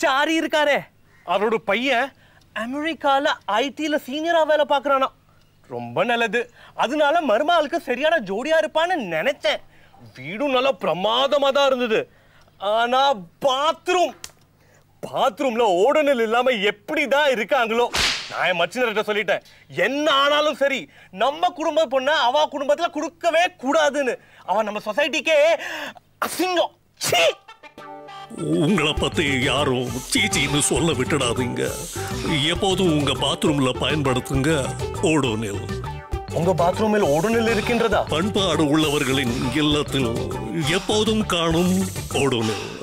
sorry இருக்காரே அவரோட பையன் அமெரிக்கால ஐடில சீனியரா வேலை பார்க்கறானா ரொம்ப நல்லது அதனால மருமகளுக்கு சரியான ஜோடியா இருப்பான்னு நினைச்சேன் வீடும் நல்லா பிரமாதமா தான் இருந்தது ஆனா பாத்ரூம் பாத்ரூம்ல ஓடனல் இல்லாம எப்படி தான் இருக்காங்களோ நான் என் மச்சினர்கிட்ட சொல்லிட்டேன் என்ன ஆனாலும் சரி நம்ம குடும்ப பொண்ண அவ குடும்பத்துல கொடுக்கவே கூடாதுன்னு அவ நம்ம சொசைட்டிக்கே அசிங்கம் சீ உங்களை பத்தி யாரும் சீச்சின்னு சொல்ல விட்டுடாதீங்க எப்போதும் உங்க பாத்ரூம்ல பயன்படுத்துங்க ஓடோனில் உங்க பாத்ரூமில் ஓடுநல் இருக்கின்றதா பண்பாடு உள்ளவர்களின் இல்லத்தில் எப்போதும் காணும் ஓடோனில்